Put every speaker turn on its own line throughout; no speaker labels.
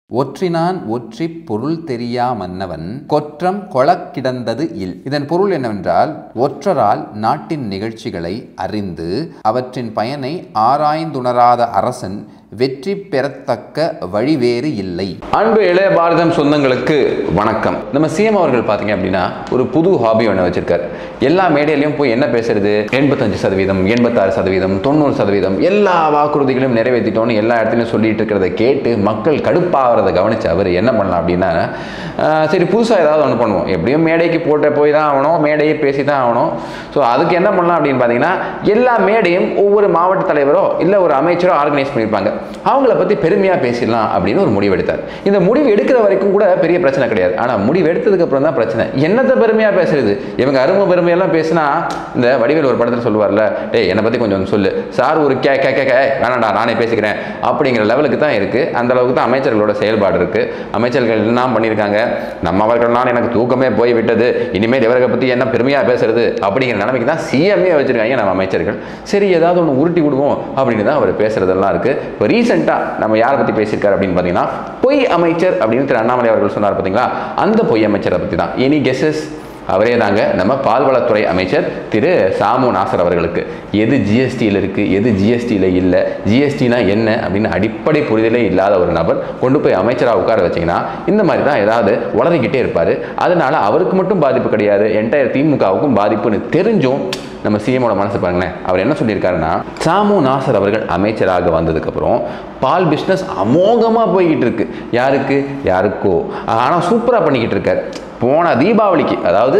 ஒற்றினான் ஒற்றி பொருள் தெரியா மன்னவன் கொற்றம் கொளக் கிடந்தது இல் இதன் பொருள் என்னவென்றால் ஒற்றரால் நாட்டின் நிகழ்ச்சிகளை அறிந்து அவற்றின் பயனை ஆராய்ந்துணராத அரசன் வெற்றி பெறத்தக்க வழி வேறு இல்லை அன்பு இளைய பாரதம் சொந்தங்களுக்கு வணக்கம் நம்ம சிஎம் அவர்கள் பார்த்தீங்க அப்படின்னா ஒரு புது ஹாபி ஒன்று வச்சிருக்காரு எல்லா மேடையிலையும் போய் என்ன பேசுறது எண்பத்தஞ்சு சதவீதம் எண்பத்தாறு சதவீதம் தொண்ணூறு சதவீதம் எல்லா வாக்குறுதிகளையும் நிறைவேற்றிட்டோன்னு எல்லா இடத்துலையும் சொல்லிட்டு இருக்கிறத கேட்டு மக்கள் கடுப்பாகிறத கவனிச்சு அவர் என்ன பண்ணலாம் அப்படின்னா ஆஹ், சரி புதுசாக ஏதாவது ஒன்று பண்ணுவோம் எப்படியும் மேடைக்கு போட்ட போய் தான் ஆகணும் மேடையை பேசி தான் ஆகணும் ஸோ அதுக்கு என்ன பண்ணலாம் அப்படின்னு பார்த்தீங்கன்னா எல்லா மேடையும் ஒவ்வொரு மாவட்ட தலைவரோ இல்லை ஒரு அமைச்சரோ ஆர்கனைஸ் பண்ணியிருப்பாங்க அவங்கள பற்றி பெருமையாக பேசிடலாம் அப்படின்னு ஒரு முடிவு எடுத்தார் இந்த முடிவு எடுக்கிற வரைக்கும் கூட பெரிய பிரச்சனை கிடையாது ஆனால் முடிவு எடுத்ததுக்கு அப்புறம் தான் பிரச்சனை என்னத்தை பெருமையாக பேசுறது இவங்க அருமை பெருமையெல்லாம் பேசினா இந்த வடிவேல் ஒரு படத்தில் சொல்லுவார்ல டேய் என்னை பற்றி கொஞ்சம் சொல்லு சார் ஒரு கே கே கே கே வேணாண்டா நானே பேசிக்கிறேன் அப்படிங்கிற லெவலுக்கு தான் இருக்குது அந்த அளவுக்கு தான் அமைச்சர்களோட செயல்பாடு இருக்குது அமைச்சர்கள் என்ன பண்ணியிருக்காங்க நம்ம அவர்கள்லாம் எனக்கு தூக்கமே போய் விட்டது இனிமேல் இவரை பற்றி என்ன பெருமையாக பேசுறது அப்படிங்கிற நிலைமைக்கு தான் சிஎம்ஏ வச்சிருக்காங்க நம்ம அமைச்சர்கள் சரி ஏதாவது ஒன்று உருட்டி விடுவோம் அப்படின்னு தான் அவர் பேசுறதெல்லாம் இருக்குது இப்போ ரீசெண்டாக நம்ம யாரை பற்றி பேசியிருக்காரு அப்படின்னு பார்த்தீங்கன்னா பொய் அமைச்சர் அப்படின்னு திரு அண்ணாமலை அவர்கள் சொன்னார் பார்த்தீங்களா அந்த பொய் அமைச்சரை பற்றி தான் எனி கெஸஸ் அவரே தாங்க நம்ம பால்வளத்துறை அமைச்சர் திரு சாமு நாசர் அவர்களுக்கு எது ஜிஎஸ்டியில் இருக்குது எது ஜிஎஸ்டியில் இல்லை ஜிஎஸ்டினா என்ன அப்படின்னு அடிப்படை புரிதலே இல்லாத ஒரு நபர் கொண்டு போய் அமைச்சராக உட்கார வச்சிங்கன்னா இந்த மாதிரி தான் ஏதாவது உளறிக்கிட்டே இருப்பார் அதனால அவருக்கு மட்டும் பாதிப்பு கிடையாது என்டையர் திமுகவுக்கும் பாதிப்புன்னு தெரிஞ்சும் நம்ம சிஎமோட மனசு பாருங்களேன் அவர் என்ன சொல்லியிருக்காருன்னா சாமு நாசர் அவர்கள் அமைச்சராக வந்ததுக்கப்புறம் பால் பிஸ்னஸ் அமோகமாக போய்கிட்டு இருக்கு யாருக்கு யாருக்கோ ஆனால் சூப்பராக பண்ணிக்கிட்டு இருக்காரு போன தீபாவளிக்கு அதாவது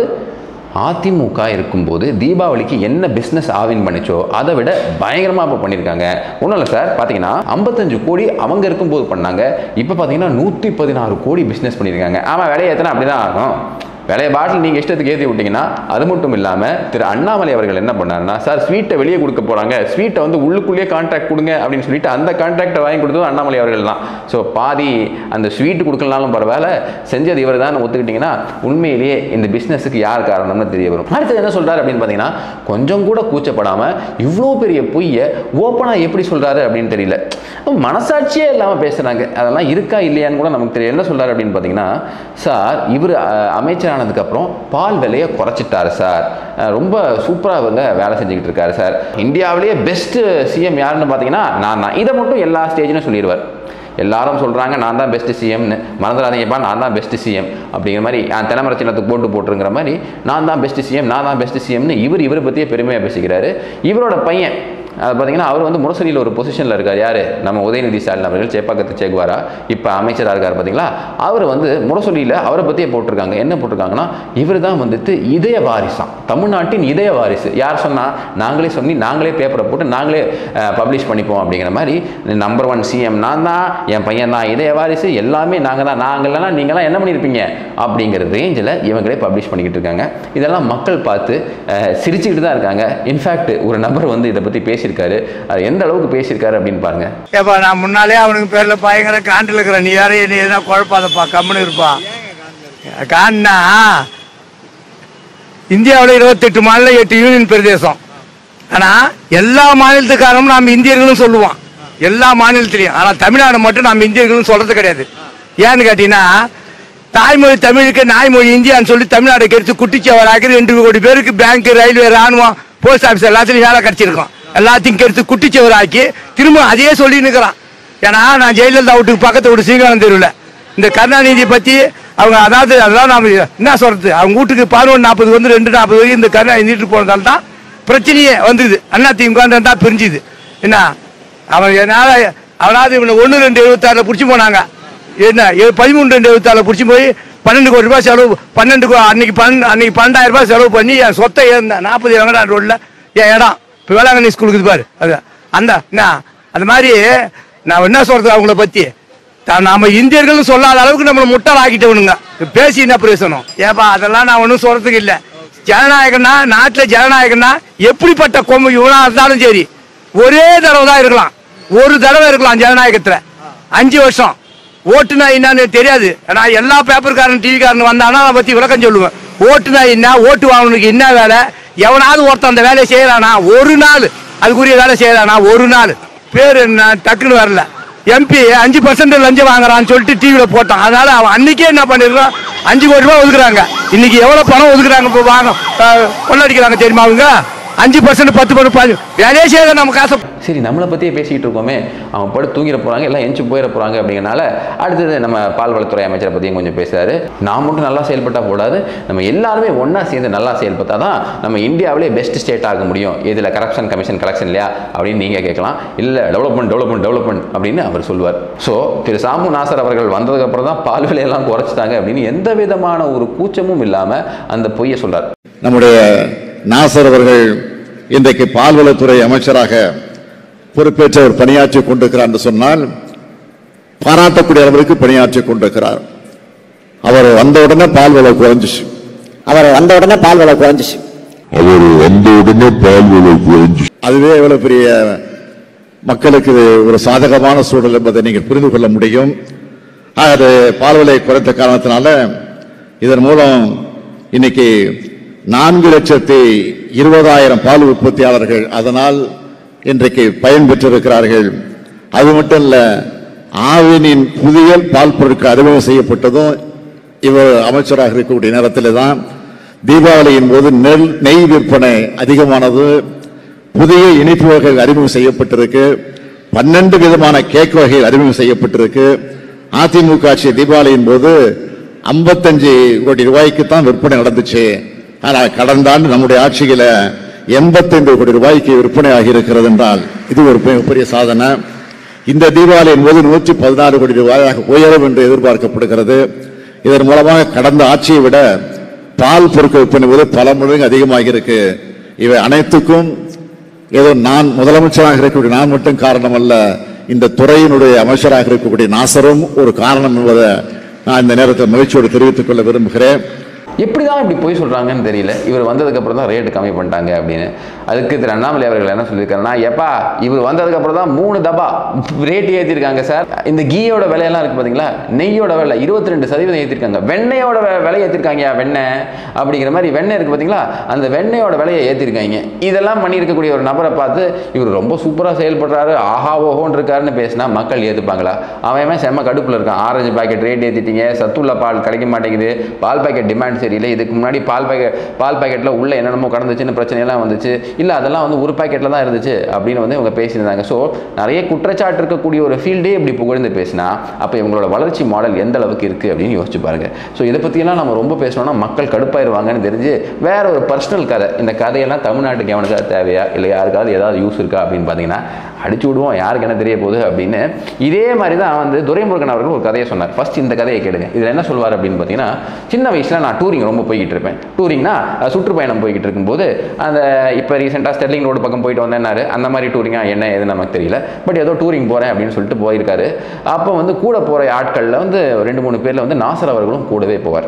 அதிமுக இருக்கும்போது தீபாவளிக்கு என்ன பிஸ்னஸ் ஆவின் பண்ணிச்சோ அதை விட பயங்கரமாக இப்போ பண்ணியிருக்காங்க ஒன்றும் இல்லை சார் பார்த்தீங்கன்னா ஐம்பத்தஞ்சு கோடி அவங்க இருக்கும்போது பண்ணாங்க இப்போ பார்த்தீங்கன்னா நூற்றி பதினாறு கோடி பிஸ்னஸ் பண்ணியிருக்காங்க ஆமாம் விலையை எத்தனை அப்படி தான் ஆகும் விலைய பாட்டில் நீங்கள் இஷ்டத்துக்கு ஏற்றி விட்டீங்கன்னா அது மட்டும் இல்லாமல் திரு அண்ணாமலை அவர்கள் என்ன பண்ணாருன்னா சார் ஸ்வீட்டை வெளியே கொடுக்க போகிறாங்க ஸ்வீட்டை வந்து உள்ளுக்குள்ளேயே கான்ட்ராக்ட் கொடுங்க அப்படின்னு சொல்லிட்டு அந்த கான்ட்ராக்டை வாங்கி கொடுத்தது அண்ணாமலை அவர்கள் தான் ஸோ பாதி அந்த ஸ்வீட் கொடுக்கலனாலும் பரவாயில்ல செஞ்சது இவர் தான் ஒத்துக்கிட்டிங்கன்னா உண்மையிலேயே இந்த பிஸ்னஸுக்கு யார் காரணம்னு தெரிய வரும் அடுத்தது என்ன சொல்கிறாரு அப்படின்னு பார்த்தீங்கன்னா கொஞ்சம் கூட கூச்சப்படாமல் இவ்வளோ பெரிய பொய்யை ஓப்பனாக எப்படி சொல்கிறாரு அப்படின்னு தெரியல மனசாட்சியே இல்லாமல் பேசுகிறாங்க அதெல்லாம் இருக்கா இல்லையான்னு கூட நமக்கு தெரியும் என்ன சொல்கிறாரு அப்படின்னு பார்த்தீங்கன்னா சார் இவர் அமைச்சரானதுக்கப்புறம் பால் விலையை குறைச்சிட்டாரு சார் அஹ், ரொம்ப சூப்பராக இவங்க வேலை செஞ்சுக்கிட்டு இருக்காரு சார் இந்தியாவிலேயே பெஸ்ட்டு சிஎம் யாருன்னு பார்த்தீங்கன்னா நான் தான் இதை மட்டும் எல்லா ஸ்டேஜ்லையும் சொல்லிடுவார் எல்லாரும் சொல்கிறாங்க நான் தான் பெஸ்ட் சிஎம்னு மறந்துடாதீங்கப்பா நான் தான் பெஸ்ட் சிஎம் அப்படிங்கிற மாதிரி என் தலைமுறை சின்னத்துக்கு போட்டு போட்டுருங்கிற மாதிரி நான் தான் பெஸ்ட் சிஎம் நான் தான் பெஸ்ட் சிஎம்னு இவர் இவரை பற்றியே பெருமையாக பேசிக்கிறாரு இவரோட பையன் அது பார்த்தீங்கன்னா அவர் வந்து முரசொலியில் ஒரு பொசிஷனில் இருக்கார் யார் நம்ம உதயநிதி ஸ்டாலின் அவர்கள் சேப்பாக்கத்து சேகுவாரா இப்போ அமைச்சராக இருக்கார் பார்த்தீங்களா அவர் வந்து முரசொலியில் அவரை பற்றியே போட்டிருக்காங்க என்ன போட்டிருக்காங்கன்னா இவர் தான் வந்துட்டு இதய வாரிசாம் தமிழ்நாட்டின் இதய வாரிசு யார் சொன்னால் நாங்களே சொல்லி நாங்களே பேப்பரை போட்டு நாங்களே பப்ளிஷ் பண்ணிப்போம் அப்படிங்கிற மாதிரி நம்பர் ஒன் சிஎம் நான் தான் என் பையன் தான் இதய வாரிசு எல்லாமே நாங்கள் தான் நாங்கள் இல்லைனா நீங்களாம் என்ன பண்ணியிருப்பீங்க அப்படிங்கிற ரேஞ்சில் இவங்களே பப்ளிஷ் பண்ணிக்கிட்டு இருக்காங்க இதெல்லாம் மக்கள் பார்த்து அஹ், சிரிச்சுக்கிட்டு தான் இருக்காங்க இன்ஃபேக்ட் ஒரு நபர் வந்து இதை பற்றி பேசியிருக்காரு அது எந்த அளவுக்கு பேசியிருக்காரு அப்படின்னு பாருங்க
ஏப்பா நான் முன்னாலே அவனுக்கு பேர்ல பயங்கர காண்டில் இருக்கிறேன் நீ யாரையும் நீ எதனா குழப்பாதப்பா கம்முன்னு இருப்பா கான்னா இந்தியாவில் இருபத்தெட்டு மாநிலம் எட்டு யூனியன் பிரதேசம் ஆனா எல்லா மாநிலத்துக்காரனும் நாம் இந்தியர்களும் சொல்லுவோம் எல்லா மாநிலத்திலையும் ஆனா தமிழ்நாடு மட்டும் நாம் இந்தியர்களும் சொல்றது கிடையாது ஏன்னு கேட்டீங்கன்னா தாய்மொழி தமிழுக்கு நாய்மொழி இந்தியான்னு சொல்லி தமிழ்நாடு கெடுத்து குட்டிச்சவராக்கி ரெண்டு கோடி பேருக்கு பேங்க் ரயில்வே ராணுவம் போஸ்ட் ஆஃபீஸ் எல்லாத்துலயும் வேலை கிடைச்சிருக்கோம் எல்லாத்தையும் கெடுத்து குட்டிச்சவராக்கி திரும்ப அதையே சொல்லி நிற்கிறான் ஏன்னா நான் ஜெயலலிதா வீட்டுக்கு பக்கத்து வீட்டு சீகானம் தெருவில் இந்த கருணாநிதி பத்தி அவங்க அதாவது அதெல்லாம் நாம என்ன சொல்றது அவங்க வீட்டுக்கு பதினொன்று நாற்பது வந்து ரெண்டு நாற்பது வரைக்கும் இந்த கருணாநிதி நீட்டு போனதால தான் பிரச்சனையே வந்தது அண்ணா திமுக தான் பிரிஞ்சுது என்ன அவன் என்னால அவனாவது இவனை ஒன்று ரெண்டு எழுபத்தாறில் பிடிச்சி போனாங்க என்ன ஏ- பதிமூணு ரெண்டு எழுபத்தாறில் பிடிச்சி போய் பன்னெண்டு கோடி ரூபாய் செலவு பன்னெண்டு கோ- அன்னைக்கு பன்னெண்டு அன்னைக்கு பன்னெண்டாயிரம் ரூபாய் செலவு பண்ணி என் சொத்தை ஏறினேன் நாற்பது வெங்கடான் ரோட்ல என் இடம் இப்போ வேளாங்கண்ணி ஸ்கூலுக்கு பாரு அது அந்த என்ன அந்த மாதிரி நான் என்ன சொல்றது அவங்கள பத்தி தான் நாம இந்தியர்கள் சொல்லாத அளவுக்கு நம்மளை முட்டாள் ஆக்கிட்டவனுங்க பேசி என்ன பிரயோசனம் ஏப்பா அதெல்லாம் நான் ஒன்றும் சொல்றதுக்கு இல்லை ஜனநாயகம்னா நாட்டில் ஜனநாயகம்னா எப்படிப்பட்ட கொம்பு இவனா இருந்தாலும் சரி ஒரே தடவை தான் இருக்கலாம் ஒரு தடவை இருக்கலாம் ஜனநாயகத்துல அஞ்சு வருஷம் ஓட்டுனா என்னன்னு தெரியாது நான் எல்லா பேப்பர்காரன் டிவிக்காரன் வந்தானா அதை பத்தி விளக்கம் சொல்லுவேன் ஓட்டுனா என்ன ஓட்டு வாங்கணுக்கு என்ன வேலை எவனாவது ஒருத்தன் அந்த வேலையை செய்யறானா ஒரு நாள் அதுக்குரிய வேலை செய்யறானா ஒரு நாள் பேர் என்ன டக்குன்னு வரல எம்பி அஞ்சு பர்சன்ட் லஞ்சம் வாங்குறான்னு சொல்லிட்டு டிவியில போட்டான் அதனால அவன் அன்னைக்கே என்ன பண்ணிடுறான் அஞ்சு கோடி ரூபாய் ஒதுக்குறாங்க இன்னைக்கு எவ்வளவு பணம் ஒதுக்குறாங்க இப்போ வாங்க அஹ், கொள்ளடிக்கிறாங்க தெரியுமா அவங்க அஞ்சு பர்சன்ட் பத்து பர்சன்ட் வேலையே செய்யாத நம்ம காசை
சரி நம்மளை பற்றியே பேசிக்கிட்டு இருக்கோமே அவங்க படுத்து தூங்கிட போகிறாங்க எல்லாம் எஞ்சி போயிட போகிறாங்க அப்படிங்கிறனால அடுத்தது நம்ம பால்வளத்துறை அமைச்சரை பற்றியும் கொஞ்சம் பேசுறாரு நான் மட்டும் நல்லா செயல்பட்டால் போடாது நம்ம எல்லாருமே ஒன்றா சேர்ந்து நல்லா செயல்பட்டா தான் நம்ம இந்தியாவிலே பெஸ்ட் ஸ்டேட் ஆக முடியும் இதில் கரப்ஷன் கமிஷன் கலெக்ஷன் இல்லையா அப்படின்னு நீங்கள் கேட்கலாம் இல்லை டெவலப்மெண்ட் டெவலப்மெண்ட் டெவலப்மெண்ட் அப்படின்னு அவர் சொல்லுவார் ஸோ திரு சாமு நாசர் அவர்கள் வந்ததுக்கப்புறம் தான் பால் விலையெல்லாம் குறைச்சிட்டாங்க அப்படின்னு எந்த விதமான ஒரு கூச்சமும் இல்லாமல் அந்த பொய்யை சொல்றார்
நம்முடைய நாசர் அவர்கள் இன்றைக்கு பால்வளத்துறை அமைச்சராக பொறுப்பேற்று அவர் பணியாற்றி கொண்டிருக்கிறார் என்று சொன்னால் பாராட்டக்கூடிய அளவிற்கு பணியாற்றி கொண்டிருக்கிறார் அவர் வந்த உடனே பால்வளம் குறைஞ்சிச்சு
அவர் வந்த உடனே பால் விலை குறைஞ்சிச்சு
அவர் வந்த உடனே பால் விலை குறைஞ்சு
அதுவே எவ்வளவு பெரிய மக்களுக்கு இது ஒரு சாதகமான சூழல் என்பதை நீங்கள் புரிந்து கொள்ள முடியும் ஆக, அது பால் விலை குறைத்த காரணத்தினால இதன் மூலம் இன்னைக்கு நான்கு லட்சத்தி இருபதாயிரம் பால் உற்பத்தியாளர்கள் அதனால் இன்றைக்கு பயன்பெற்றிருக்கிறார்கள் அது மட்டும் இல்ல ஆவினின் புதிய பால் பொருட்கள் அறிமுகம் செய்யப்பட்டதும் இவர் அமைச்சராக இருக்கக்கூடிய நேரத்தில் தான் தீபாவளியின் போது நெல் நெய் விற்பனை அதிகமானது புதிய இனிப்பு வகைகள் அறிமுகம் செய்யப்பட்டிருக்கு பன்னெண்டு விதமான கேக் வகைகள் அறிமுகம் செய்யப்பட்டிருக்கு அதிமுக ஆட்சி தீபாவளியின் போது 55 கோடி ரூபாய்க்கு தான் விற்பனை நடந்துச்சு ஆனா கடந்த ஆண்டு நம்முடைய ஆட்சியில 85 கோடி ரூபாய்க்கு விற்பனை ஆகியிருக்கிறது என்றால் இது ஒரு மிகப்பெரிய சாதனை இந்த தீபாவளியின் போது நூற்றி பதினாறு கோடி ரூபாயாக உயரும் என்று எதிர்பார்க்கப்படுகிறது இதன் மூலமாக கடந்த ஆட்சியை விட பால் பொருட்கள் விற்பனை போது பல மடங்கு அதிகமாக இருக்கு இவை அனைத்துக்கும் ஏதோ நான் முதலமைச்சராக இருக்கக்கூடிய நான் மட்டும் காரணம் அல்ல இந்த துறையினுடைய அமைச்சராக இருக்கக்கூடிய நாசரும் ஒரு காரணம் என்பதை நான் இந்த நேரத்தில் மகிழ்ச்சியோடு தெரிவித்துக் கொள்ள விரும்புகிறேன்
எப்படி தான் இப்படி போய் சொல்கிறாங்கன்னு தெரியல இவர் வந்ததுக்கப்புறம் தான் ரேட்டு கம்மி பண்ணிட்டாங்க அப்படின்னு அதுக்கு திரு அண்ணாமலை அவர்கள் என்ன சொல்லியிருக்காருன்னா எப்பா இவர் வந்ததுக்கப்புறம் தான் மூணு டப்பா ரேட்டு ஏற்றிருக்காங்க சார் இந்த கீயோட விலையெல்லாம் இருக்குது பார்த்தீங்களா நெய்யோட விலை இருபத்தி ரெண்டு சதவீதம் ஏற்றிருக்காங்க வெண்ணெயோட வி- விலை ஏற்றிருக்காங்க வெண்ணெய் அப்படிங்கிற மாதிரி வெண்ணெய் இருக்குது பார்த்தீங்களா அந்த வெண்ணெயோட விலையை ஏற்றிருக்காங்க இதெல்லாம் பண்ணியிருக்கக்கூடிய ஒரு நபரை பார்த்து இவர் ரொம்ப சூப்பராக செயல்படுறாரு ஆஹா ஓஹோன்னு இருக்காருன்னு பேசினா மக்கள் ஏற்றுப்பாங்களா அவன் அவன் செம்ம கடுப்பில் இருக்கான் ஆரஞ்சு பாக்கெட் ரேட் ஏற்றிட்டீங்க சத்துள்ள பால் கிடைக்க மாட்டேங்குது பால் பாக்கெட் டிமாண்ட் சரியில்லை இதுக்கு முன்னாடி பால் பாக்கெட் பால் பாக்கெட்டில் உள்ள என்னென்னமோ கடந்துச்சுன்னு பிரச்சனையெல்லாம் வந்துச்சு இல்லை அதெல்லாம் வந்து ஒரு பாக்கெட்டில் தான் இருந்துச்சு அப்படின்னு வந்து இவங்க பேசியிருந்தாங்க ஸோ நிறைய குற்றச்சாட்டு இருக்கக்கூடிய ஒரு ஃபீல்டே இப்படி புகழ்ந்து பேசினா அப்போ இவங்களோட வளர்ச்சி மாடல் எந்த அளவுக்கு இருக்குது அப்படின்னு யோசிச்சு பாருங்க ஸோ இதை பற்றியெல்லாம் நம்ம ரொம்ப பேசணும்னா மக்கள் கடுப்பாயிருவாங்கன்னு தெரிஞ்சு வேற ஒரு பர்சனல் கதை இந்த கதையெல்லாம் தமிழ்நாட்டுக்கு எவனுக்காவது தேவையா இல்லை யாருக்காவது ஏதாவது யூஸ் இருக்கா அப்படின்னு பார்த்தீங்கன்னா அடிச்சு விடுவோம் யாருக்கு என்ன தெரிய போகுது அப்படின்னு இதே மாதிரி தான் வந்து துரைமுருகன் அவர்கள் ஒரு கதையை சொன்னார் ஃபர்ஸ்ட் இந்த கதையை கேளுங்க இதில் என்ன சொல்வார் அப்படின்னு பார்த்தீங்கன்னா சின்ன வயசில் நான் டூரிங் ரொம்ப போய்கிட்டு இருப்பேன் டூரிங்னா அஹ், சுற்றுப்பயணம் போய்கிட்டு இருக்கும்போது அந்த இப்போ ரீசெண்டாக ஸ்டெர்லிங் ரோடு பக்கம் போயிட்டு வந்தேன்னாரு அந்த மாதிரி டூரிங்கா என்ன எது நமக்கு தெரியல பட் ஏதோ டூரிங் போகிறேன் அப்படின்னு சொல்லிட்டு போயிருக்காரு அப்போ வந்து கூட போகிற ஆட்களில் வந்து ரெண்டு மூணு பேரில் வந்து நாசர் அவர்களும் கூடவே போவார்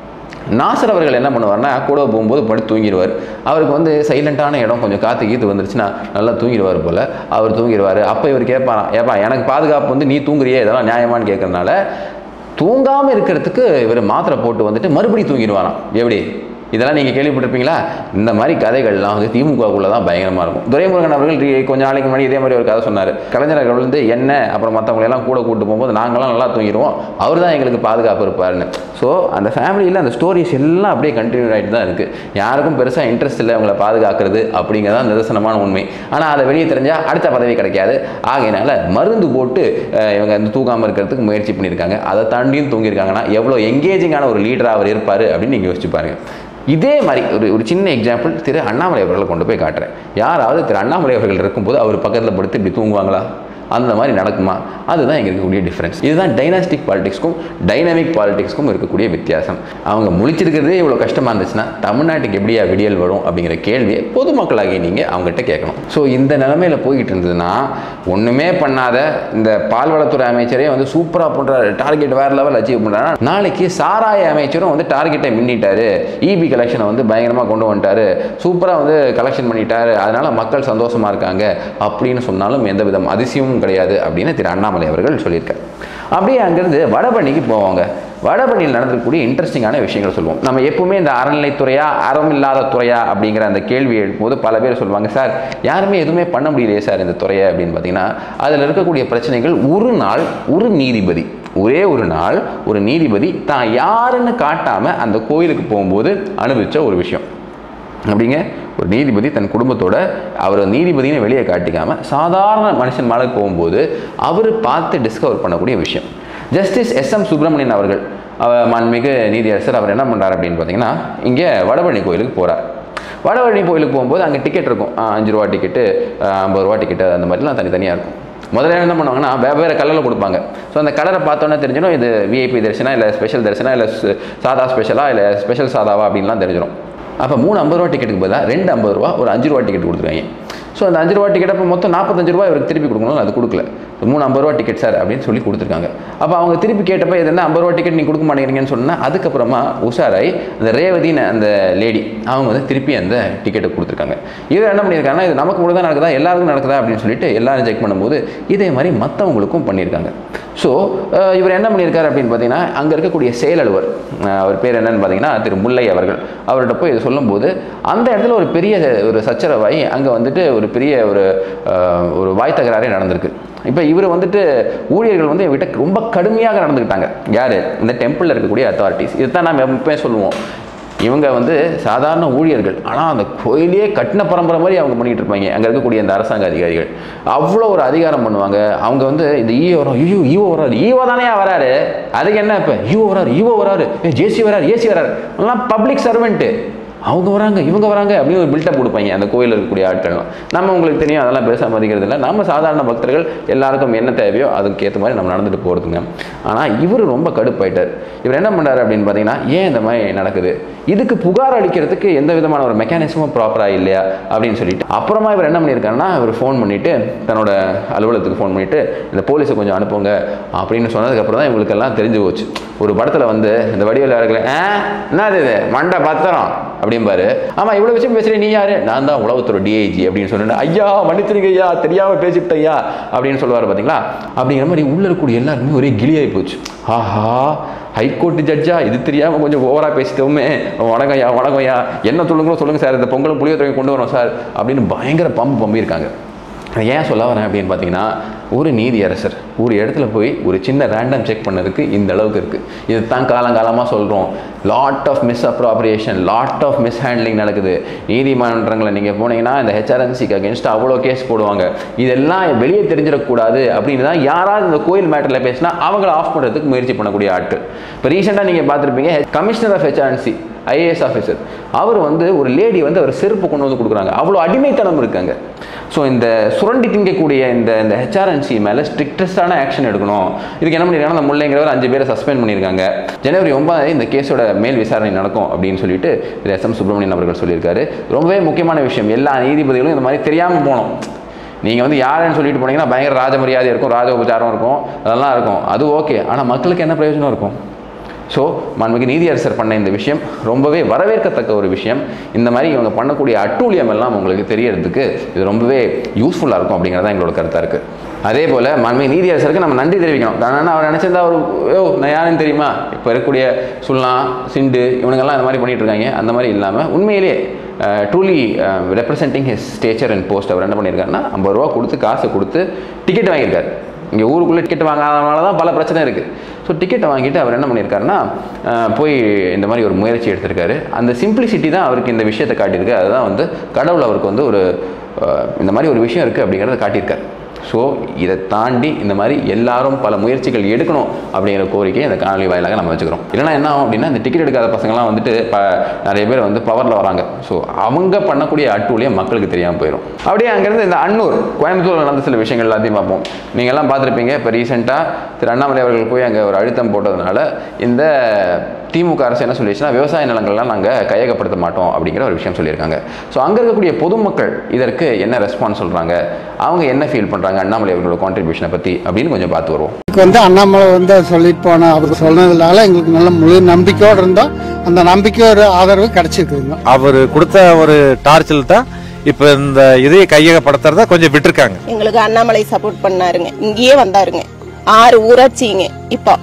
நாசர் அவர்கள் என்ன பண்ணுவார்னா கூட போகும்போது படுத்து தூங்கிடுவார் அவருக்கு வந்து சைலண்டான இடம் கொஞ்சம் காற்று கீத்து வந்துருச்சுன்னா நல்லா தூங்கிடுவார் போல் அவர் தூங்கிடுவார் அப்போ இவர் கேட்பாராம் ஏப்பா எனக்கு பாதுகாப்பு வந்து நீ தூங்குறியே இதெல்லாம் நியாயமான்னு கேட்கறனால தூங்காமல் இருக்கிறதுக்கு இவர் மாத்திரை போட்டு வந்துட்டு மறுபடியும் தூங்கிடுவாராம் எப்படி இதெல்லாம் நீங்கள் கேள்விப்பட்டிருப்பீங்களா இந்த மாதிரி கதைகள்லாம் வந்து திமுகக்குள்ள தான் பயங்கரமாக இருக்கும் துரைமுருகன் அவர்கள் ரீ- கொஞ்ச நாளைக்கு முன்னாடி இதே மாதிரி ஒரு கதை சொன்னார் கலைஞர் அவர்கள் வந்து என்ன அப்புறம் மற்றவங்களை எல்லாம் கூட கூட்டு போகும்போது நாங்களாம் நல்லா தூங்கிடுவோம் அவர் தான் எங்களுக்கு பாதுகாப்பு இருப்பாருன்னு ஸோ அந்த ஃபேமிலியில் அந்த ஸ்டோரிஸ் எல்லாம் அப்படியே கண்டினியூ ஆகிட்டு தான் இருக்குது யாருக்கும் பெருசாக இன்ட்ரெஸ்ட் இல்லை அவங்கள பாதுகாக்கிறது அப்படிங்கிறதான் நிதர்சனமான உண்மை ஆனால் அதை வெளியே தெரிஞ்சால் அடுத்த பதவி கிடைக்காது ஆகையினால மருந்து போட்டு அஹ், இவங்க வந்து தூங்காமல் இருக்கிறதுக்கு முயற்சி பண்ணியிருக்காங்க அதை தாண்டியும் தூங்கியிருக்காங்கன்னா எவ்வளோ எங்கேஜிங்கான ஒரு லீடராக அவர் இருப்பார் அப்படின்னு நீங்கள் யோசிச்சு பாருங்க இதே மாதிரி ஒரு ஒரு சின்ன எக்ஸாம்பிள் திரு அண்ணாமலை அவர்களை கொண்டு போய் காட்டுறேன் யாராவது திரு அண்ணாமலை அவர்கள் இருக்கும்போது அவர் பக்கத்தில் படுத்து இப்படி தூங்குவாங்களா அந்த மாதிரி நடக்குமா அதுதான் இங்கே இருக்கக்கூடிய டிஃப்ரென்ஸ் இதுதான் டைனாஸ்டிக் பாலிடிக்ஸ்க்கும் டைனமிக் பாலிடிக்ஸ்க்கும் இருக்கக்கூடிய வித்தியாசம் அவங்க முழிச்சிருக்கிறதே இவ்வளோ கஷ்டமாக இருந்துச்சுன்னா தமிழ்நாட்டுக்கு எப்படியா விடியல் வரும் அப்படிங்கிற கேள்வியை பொதுமக்களாகி நீங்கள் அவங்ககிட்ட கேட்கணும் ஸோ இந்த நிலமையில போய்கிட்டு இருந்ததுன்னா ஒன்றுமே பண்ணாத இந்த பால்வளத்துறை அமைச்சரே வந்து சூப்பராக பண்ணுறாரு டார்கெட் வேறு லெவல் அச்சீவ் பண்ணுறாரு நாளைக்கு சாராய அமைச்சரும் வந்து டார்கெட்டை மின்னிட்டாரு இபி கலெக்ஷனை வந்து பயங்கரமாக கொண்டு வந்துட்டாரு சூப்பராக வந்து கலெக்ஷன் பண்ணிட்டாரு அதனால மக்கள் சந்தோஷமா இருக்காங்க அப்படின்னு சொன்னாலும் எந்த விதம் அதிசயமும் கிடையாது அப்படின்னு திரு அண்ணாமலை அவர்கள் சொல்லியிருக்காரு அப்படியே அங்கேருந்து வடபழனிக்கு போவாங்க வடபழனியில் நடந்திருக்கக்கூடிய இன்ட்ரெஸ்டிங்கான விஷயங்கள் சொல்லுவோம் நம்ம எப்பவுமே இந்த அறநிலைத்துறையா அறம் இல்லாத துறையா அப்படிங்கிற அந்த கேள்வி எழுப்பும்போது பல பேர் சொல்லுவாங்க சார் யாருமே எதுவுமே பண்ண முடியலையே சார் இந்த துறையை அப்படின்னு பார்த்தீங்கன்னா அதில் இருக்கக்கூடிய பிரச்சனைகள் ஒரு நாள் ஒரு நீதிபதி ஒரே ஒரு நாள் ஒரு நீதிபதி தான் யாருன்னு காட்டாம அந்த கோயிலுக்கு போகும்போது அனுபவிச்ச ஒரு விஷயம் அப்படிங்க ஒரு நீதிபதி தன் குடும்பத்தோட அவர் நீதிபதினு வெளியே காட்டிக்காம சாதாரண மனுஷன் மேலே போகும்போது அவர் பார்த்து டிஸ்கவர் பண்ணக்கூடிய விஷயம் ஜஸ்டிஸ் எஸ் எம் சுப்பிரமணியன் அவர்கள் அவர் மாண்புமிகு நீதியரசர் அவர் என்ன பண்ணுறாரு அப்படின்னு பார்த்தீங்கன்னா இங்கே வடபழனி கோயிலுக்கு போகிறார் வடபழனி கோயிலுக்கு போகும்போது அங்கே டிக்கெட் இருக்கும் ஆ, அஞ்சு ரூபா டிக்கெட்டு ஐம்பது ரூபா டிக்கெட்டு அந்த மாதிரிலாம் தனித்தனியாக இருக்கும் முதல்ல என்ன பண்ணுவாங்கன்னா வெவ்வேறு கலரில் கொடுப்பாங்க ஸோ அந்த கலரை பார்த்தோன்னே தெரிஞ்சிடும் இது விஐபி தரிசனா இல்லை ஸ்பெஷல் தரிசனா இல்லை சு- சாதா ஸ்பெஷலா இல்லை ஸ்பெஷல் சாதாவா அப்படின்லாம் தெரிஞ்சிடும் அப்போ மூணு ஐம்பது ரூபா டிக்கெட்டுக்கு பதிலாக ரெண்டு ஐம்பது ரூபா ஒரு அஞ்சு ரூபா டிக்கெட் கொடுத்துருவாங்க ஸோ அந்த அஞ்சு ரூபா டிக்கெட் அப்போ மொத்தம் நாற்பத்தஞ்சு ரூபா இவருக்கு திருப்பி கொடுக்கணும் அது கொடுக்கல மூணு ஐம்பது ரூபா டிக்கெட் சார் அப்படின்னு சொல்லி கொடுத்துருக்காங்க அப்போ அவங்க திருப்பி கேட்டப்ப இது என்ன ஐம்பது ரூபா டிக்கெட் நீங்கள் கொடுக்க மாட்டேங்கிறீங்கன்னு சொன்னால் அதுக்கப்புறமா உஷாராய் அந்த ரேவதின்னு அந்த லேடி அவங்க வந்து திருப்பி அந்த டிக்கெட்டை கொடுத்துருக்காங்க இவர் என்ன பண்ணியிருக்காங்கன்னா இது நமக்கு மட்டும் தான் நடக்குதா எல்லாருக்கும் நடக்குதா அப்படின்னு சொல்லிட்டு எல்லாரும் செக் பண்ணும்போது இதே மாதிரி மற்றவங்களுக்கும் பண்ணியிருக்காங்க ஸோ இவர் என்ன பண்ணியிருக்காரு அப்படின்னு பார்த்தீங்கன்னா அங்கே இருக்கக்கூடிய செயலலுவர் அஹ், அவர் பேர் என்னன்னு பார்த்தீங்கன்னா திரு முல்லை அவர்கள் அவர்கிட்ட போய் இதை சொல்லும்போது அந்த இடத்துல ஒரு பெரிய ஒரு சச்சரவாய் அங்கே வந்துட்டு ஒரு பெரிய ஒரு அஹ், ஒரு வாய் தகராறே நடந்திருக்கு இப்போ இவர் வந்துட்டு ஊழியர்கள் வந்து இவர்கிட்ட ரொம்ப கடுமையாக நடந்துக்கிட்டாங்க யார் இந்த டெம்பிளில் இருக்கக்கூடிய அத்தாரிட்டிஸ் இதுதான் நாம் எப்பவுமே சொல்லுவோம் இவங்க வந்து சாதாரண ஊழியர்கள் ஆனால் அந்த கோயிலே கட்டின பரம்பரை மாதிரி அவங்க பண்ணிட்டு இருப்பாங்க அங்கே இருக்கக்கூடிய அந்த அரசாங்க அதிகாரிகள் அவ்வளோ ஒரு அதிகாரம் பண்ணுவாங்க அவங்க வந்து இந்த ஈஓ வரும் ஐயோ ஈஓ வராரு ஈஓ தானே வராரு அதுக்கு என்ன இப்போ ஈஓ வராரு ஈஓ வராரு ஏ ஜேசி வராரு ஏசி வராரு எல்லாம் பப்ளிக் சர்வெண்ட்டு அவங்க வராங்க இவங்க வராங்க அப்படின்னு ஒரு பில்டப் கொடுப்பாங்க அந்த கோயிலில் இருக்கக்கூடிய ஆட்கள்லாம் நம்ம உங்களுக்கு தெரியும் அதெல்லாம் பெருசாக மதிக்கிறது இல்லை நம்ம சாதாரண பக்தர்கள் எல்லாருக்கும் என்ன தேவையோ அதுக்கு ஏற்ற மாதிரி நம்ம நடந்துட்டு போகிறதுங்க ஆனால் இவர் ரொம்ப கடுப்பாயிட்டார் இவர் என்ன பண்ணாரு அப்படின்னு பார்த்தீங்கன்னா ஏன் இந்த மாதிரி நடக்குது இதுக்கு புகார் அளிக்கிறதுக்கு எந்த விதமான ஒரு மெக்கானிசமும் ப்ராப்பராக இல்லையா அப்படின்னு சொல்லிட்டு அப்புறமா இவர் என்ன பண்ணியிருக்காருன்னா இவர் ஃபோன் பண்ணிட்டு தன்னோட அலுவலகத்துக்கு ஃபோன் பண்ணிட்டு இந்த போலீஸை கொஞ்சம் அனுப்புங்க அப்படின்னு சொன்னதுக்கப்புறம் தான் இவங்களுக்கெல்லாம் தெரிஞ்சு போச்சு ஒரு படத்தில் வந்து இந்த வடிவில் இருக்கிற ஆ என்னது இது மண்டை பத்திரம் அப்படிம்பாரு ஆமா இவ்வளவு விஷயம் பேசுறீங்க நீ யாரு நான் தான் உளவுத்துறை டிஐஜி அப்படின்னு சொன்னேன் ஐயா மன்னிச்சிருங்க ஐயா தெரியாம பேசிட்டேன் ஐயா அப்படின்னு சொல்லுவாரு பாத்தீங்களா அப்படிங்கிற மாதிரி உள்ள இருக்கக்கூடிய எல்லாருக்குமே ஒரே கிளியாகி போச்சு ஆஹா ஹைகோர்ட் ஜட்ஜா இது தெரியாம கொஞ்சம் ஓவரா பேசிட்டோமே வணக்கம் ஐயா வணக்கம் ஐயா என்ன சொல்லுங்களோ சொல்லுங்க சார் இந்த பொங்கலும் புளியோதரை கொண்டு வரோம் சார் அப்படின்னு பயங்கர பம்பு பம்பியிருக்காங்க நான் ஏன் சொல்ல வரேன் அப்படின்னு பார்த்தீங்கன்னா ஒரு நீதியரசர் ஒரு இடத்துல போய் ஒரு சின்ன ரேண்டம் செக் பண்ணதுக்கு இந்த அளவுக்கு இருக்குது இது தான் காலங்காலமாக சொல்கிறோம் lot of misappropriation lot of mishandling நடக்குது நீதிமன்றங்களை நீங்கள் போனீங்கன்னா இந்த ஹெச்ஆர்என்சிக்கு அகேன்ஸ்ட் அவ்வளோ கேஸ் போடுவாங்க இதெல்லாம் வெளியே தெரிஞ்சிடக்கூடாது அப்படின்னு தான் யாராவது இந்த கோயில் மேட்டரில் பேசினா அவங்கள ஆஃப் பண்ணுறதுக்கு முயற்சி பண்ணக்கூடிய ஆட்கள் இப்போ ரீசெண்டாக நீங்கள் பார்த்துருப்பீங்க commissioner of HRNC IAS officer அவர் வந்து ஒரு லேடி வந்து அவர் செருப்பு கொண்டு வந்து கொடுக்குறாங்க அவ்வளோ அடிமைத்தனம் இருக்காங்க ஸோ இந்த சுரண்டி திங்கக்கூடிய இந்த இந்த ஹெச்ஆர்என்சி மேலே ஸ்ட்ரிக்டஸ்டான ஆக்ஷன் எடுக்கணும் இதுக்கு என்ன பண்ணியிருக்காங்கன்னா அந்த முல்லைங்கிறவர் அஞ்சு பேரை சஸ்பெண்ட் பண்ணியிருக்காங்க ஜனவரி ஒன்பதாம் இந்த கேஸோட மேல் விசாரணை நடக்கும் அப்படின்னு சொல்லிட்டு திரு எஸ் எம் சுப்பிரமணியன் அவர்கள் சொல்லியிருக்காரு ரொம்பவே முக்கியமான விஷயம் எல்லா நீதிபதிகளும் இந்த மாதிரி தெரியாமல் போகணும் நீங்கள் வந்து யாருன்னு சொல்லிட்டு போனீங்கன்னா பயங்கர ராஜ மரியாதை இருக்கும் ராஜ உபச்சாரம் இருக்கும் அதெல்லாம் இருக்கும் அது ஓகே ஆனால் மக்களுக்கு என்ன பிரயோஜனம் இருக்கும் ஸோ மாண்புமிகு நீதியரசர் பண்ண இந்த விஷயம் ரொம்பவே வரவேற்கத்தக்க ஒரு விஷயம் இந்த மாதிரி இவங்க பண்ணக்கூடிய அட்டூழியம் எல்லாம் உங்களுக்கு தெரியறதுக்கு இது ரொம்பவே யூஸ்ஃபுல்லாக இருக்கும் அப்படிங்கிறது தான் எங்களோட கருத்தாக இருக்குது அதே போல் மாண்புமிகு நீதியரசருக்கு நம்ம நன்றி தெரிவிக்கணும் ஆனால் அவர் நினச்சிருந்தா ஒரு ஓ நான் யாருன்னு தெரியுமா இப்போ இருக்கக்கூடிய சுல்லா சிண்டு இவனுங்கெல்லாம் இந்த மாதிரி பண்ணிட்டு இருக்காங்க அந்த மாதிரி இல்லாமல் உண்மையிலேயே truly representing his stature and post அவர் என்ன பண்ணியிருக்காருன்னா ஐம்பது ரூபா கொடுத்து காசை கொடுத்து டிக்கெட் வாங்கியிருக்காரு இங்கே ஊருக்குள்ளே டிக்கெட் வாங்காதனால தான் பல பிரச்சனை இருக்குது ஸோ டிக்கெட்டை வாங்கிட்டு அவர் என்ன பண்ணியிருக்காருன்னா அஹ், போய் இந்த மாதிரி ஒரு முயற்சி எடுத்திருக்காரு அந்த சிம்பிளிசிட்டி தான் அவருக்கு இந்த விஷயத்தை காட்டியிருக்கு அதுதான் வந்து கடவுள் அவருக்கு வந்து ஒரு அஹ், இந்த மாதிரி ஒரு விஷயம் இருக்குது அப்படிங்கிறத காட்டியிருக்காரு ஸோ இதை தாண்டி இந்த மாதிரி எல்லாரும் பல முயற்சிகள் எடுக்கணும் அப்படிங்கிற கோரிக்கையை இந்த காணொலி வாயிலாக நம்ம வச்சுக்கிறோம் இல்லைன்னா என்ன ஆகும் அப்படின்னா இந்த டிக்கெட் எடுக்காத பசங்களாம் வந்துட்டு இப்போ நிறைய பேர் வந்து பவரில் வராங்க ஸோ அவங்க பண்ணக்கூடிய அட்டூழியம் மக்களுக்கு தெரியாமல் போயிடும் அப்படியே அங்கேருந்து இந்த அன்னூர் கோயம்புத்தூரில் நடந்த சில விஷயங்கள் எல்லாத்தையும் பார்ப்போம் நீங்கள் எல்லாம் பார்த்துருப்பீங்க இப்போ ரீசெண்டாக திரு அண்ணாமலை அவர்கள் போய் அங்கே ஒரு அழுத்தம் போட்டதுனால இந்த திமுக அரசு என்ன சொல்லிடுச்சுன்னா விவசாய நிலங்கள்லாம் நாங்கள் கையகப்படுத்த மாட்டோம் அப்படிங்கிற ஒரு விஷயம் சொல்லியிருக்காங்க ஸோ அங்கே இருக்கக்கூடிய பொதுமக்கள் இதற்கு என்ன ரெஸ்பான்ஸ் சொல்கிறாங்க அவங்க என்ன ஃபீல் பண்ணுறாங்க அண்ணாமலை அவர்களோட கான்ட்ரிபியூஷனை பற்றி அப்படின்னு கொஞ்சம் பார்த்து வருவோம்
எனக்கு வந்து அண்ணாமலை வந்து அதை சொல்லிட்டு போன அவர் சொன்னதுனால எங்களுக்கு நல்ல முழு நம்பிக்கையோடு இருந்தோம் அந்த நம்பிக்கையோட ஆதரவு கிடைச்சிருக்குதுங்க
அவர் கொடுத்த ஒரு டார்ச்சில் தான் இப்ப இந்த இதையை கையகப்படுத்துறத கொஞ்சம் விட்டுருக்காங்க
எங்களுக்கு அண்ணாமலை சப்போர்ட் பண்ணாருங்க இங்கேயே வந்தாருங்க ஆறு ஊராட்சிங்க இப்போ